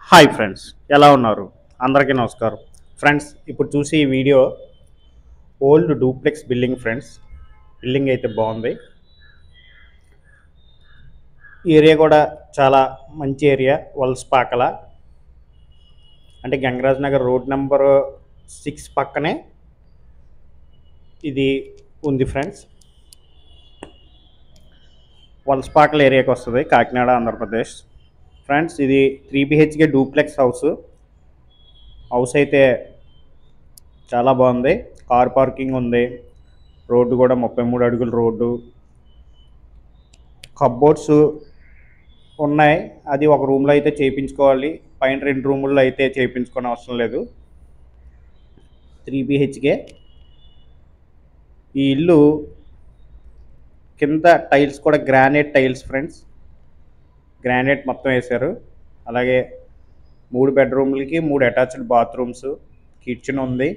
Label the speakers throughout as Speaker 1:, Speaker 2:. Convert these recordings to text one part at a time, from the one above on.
Speaker 1: hi friends ఎలా ఉన్నారు అందరికీ నమస్కారం ఫ్రెండ్స్ ఇప్పుడు చూసి ఈ video old duplex building friends building అయితే బాగుంది ఈ ఏరియా కూడా చాలా మంచి ఏరియా వలసపాకల అంటే Gangaraj Nagar road number six పక్కనే ఇది ఉంది ఫ్రెండ్స్ వలసపాకల ఏరియాకి వస్తుంది కాకినాడ ఆంధ్రప్రదేశ్ ఫ్రెండ్స్ ఇది three BHK duplex house house అయితే చాలా బాగుంది కార్ పార్కింగ్ ఉంది రోడ్డు కూడా ముప్పై మూడు అడుగుల రోడ్డు కబ్బోర్డ్స్ ఉన్నాయి అది ఒక రూమ్లో అయితే చేయించుకోవాలి పైన రెండు రూముల్లో అయితే చేయించుకోని అవసరం లేదు త్రీ బిహెచ్కే ఈ ఇల్లు కింద టైల్స్ కూడా గ్రానైట్ టైల్స్ ఫ్రెండ్స్ గ్రానైట్ మొత్తం వేశారు అలాగే మూడు బెడ్రూమ్లకి మూడు అటాచ్డ్ బాత్రూమ్స్ కిచెన్ ఉంది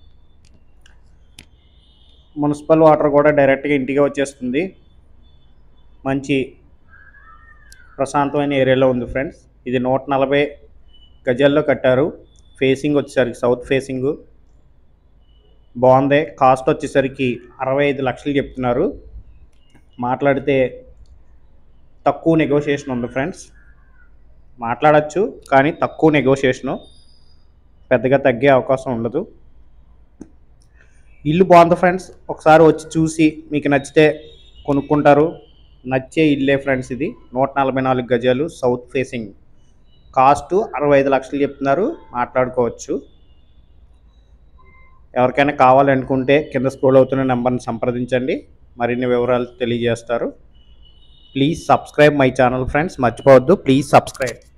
Speaker 1: మున్సిపల్ వాటర్ కూడా డైరెక్ట్గా ఇంటికి వచ్చేస్తుంది మంచి ప్రశాంతమైన ఏరియాలో ఉంది ఫ్రెండ్స్ ఇది నూట నలభై గజాల్లో కట్టారు ఫేసింగ్ వచ్చేసరికి సౌత్ ఫేసింగ్ బాగుంది కాస్ట్ వచ్చేసరికి అరవై ఐదు లక్షలు చెప్తున్నారు మాట్లాడితే తక్కువ నెగోషియేషన్ ఉంది ఫ్రెండ్స్ మాట్లాడచ్చు కానీ తక్కువ నెగోషియేషను పెద్దగా తగ్గే అవకాశం ఉండదు ఇల్లు బాగుంది ఫ్రెండ్స్ ఒకసారి వచ్చి చూసి మీకు నచ్చితే కొనుక్కుంటారు నచ్చే ఇల్లే ఫ్రెండ్స్ ఇది నూట నలభై నాలుగు గజాలు సౌత్ ఫేసింగ్ కాస్ట్ అరవై ఐదు లక్షలు చెప్తున్నారు మాట్లాడుకోవచ్చు ఎవరికైనా కావాలనుకుంటే కింద స్క్రోల్ అవుతున్న నెంబర్ని సంప్రదించండి మరిన్ని వివరాలు తెలియజేస్తారు please subscribe my channel friends మర్చిపోవద్దు ప్లీజ్ సబ్స్క్రైబ్